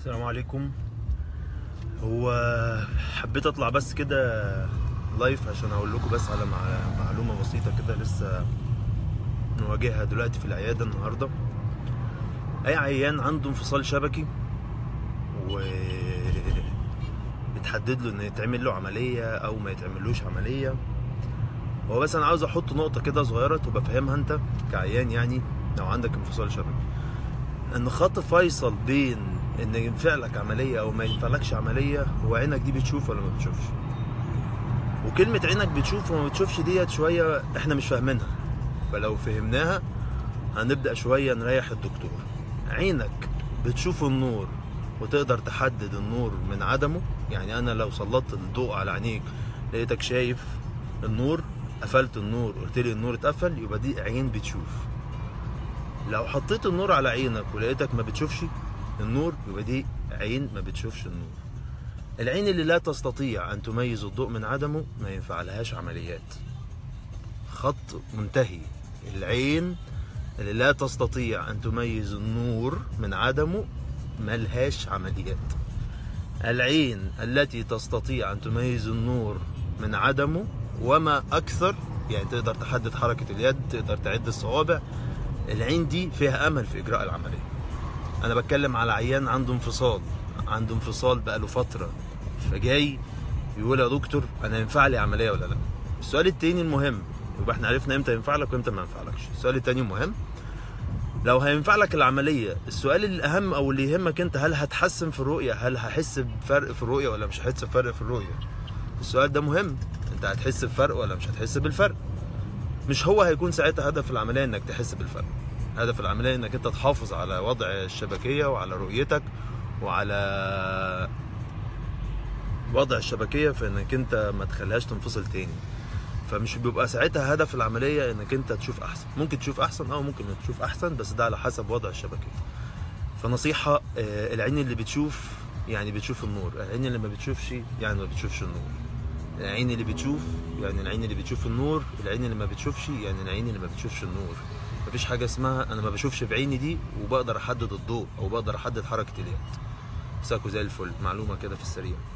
السلام عليكم هو حبيت اطلع بس كده لايف عشان اقول لكم بس على مع- معلومه بسيطه كده لسه نواجهها دلوقتي في العياده النهارده اي عيان عنده انفصال شبكي و بتحدد له ان يتعمل له عمليه او ما يتعملوش عمليه هو بس انا عاوز احط نقطه كده صغيره تبقى فاهمها انت كعيان يعني لو عندك انفصال شبكي ان خط فيصل بين ان ينفع لك عمليه او ما ينفعلكش عمليه هو عينك دي بتشوف ولا ما بتشوفش وكلمه عينك بتشوف وما بتشوفش ديت شويه احنا مش فاهمينها فلو فهمناها هنبدا شويه نريح الدكتور عينك بتشوف النور وتقدر تحدد النور من عدمه يعني انا لو سلطت الضوء على عينيك لقيتك شايف النور قفلت النور قلت لي النور اتقفل يبقى دي عين بتشوف لو حطيت النور على عينك ولقيتك ما بتشوفش النور يبقى دي عين ما بتشوفش النور العين اللي لا تستطيع ان تميز الضوء من عدمه ما ينفع لهاش عمليات خط منتهي العين اللي لا تستطيع ان تميز النور من عدمه ملهاش عمليات العين التي تستطيع ان تميز النور من عدمه وما اكثر يعني تقدر تحدد حركه اليد تقدر تعد الصوابع العين دي فيها امل في اجراء العمليه انا بتكلم على عيان عنده انفصال عنده انفصال بقاله فتره فجاي يقول يا دكتور انا ينفع لي عمليه ولا لا السؤال التاني المهم يبقى احنا عرفنا امتى ينفع لك وامتى ما ينفعلكش السؤال التاني المهم لو هينفع لك العمليه السؤال الاهم او اللي يهمك انت هل هتحسن في الرؤيه هل هحس بفرق في الرؤيه ولا مش هحس بفرق في الرؤيه السؤال ده مهم انت هتحس بفرق ولا مش هتحس بالفرق مش هو هيكون ساعتها هدف العمليه انك تحس بالفرق هدف العمليه انك انت تحافظ على وضع الشبكيه وعلى رؤيتك وعلى وضع الشبكيه في انك انت ما تخليهاش تنفصل تاني فمش بيبقى ساعتها هدف العمليه انك انت تشوف احسن ممكن تشوف احسن اه ممكن تشوف احسن بس ده على حسب وضع الشبكيه فنصيحه آه، العين اللي بتشوف يعني بتشوف النور العين اللي ما بتشوفش يعني ما بتشوفش النور العين اللي بتشوف يعني العين اللي بتشوف النور العين اللي ما بتشوفش يعني العين اللي ما بتشوفش النور مفيش حاجه اسمها انا ما بشوفش بعيني دي وبقدر احدد الضوء او بقدر احدد حركه اليد مساكوا زي الفل معلومه كده في السريع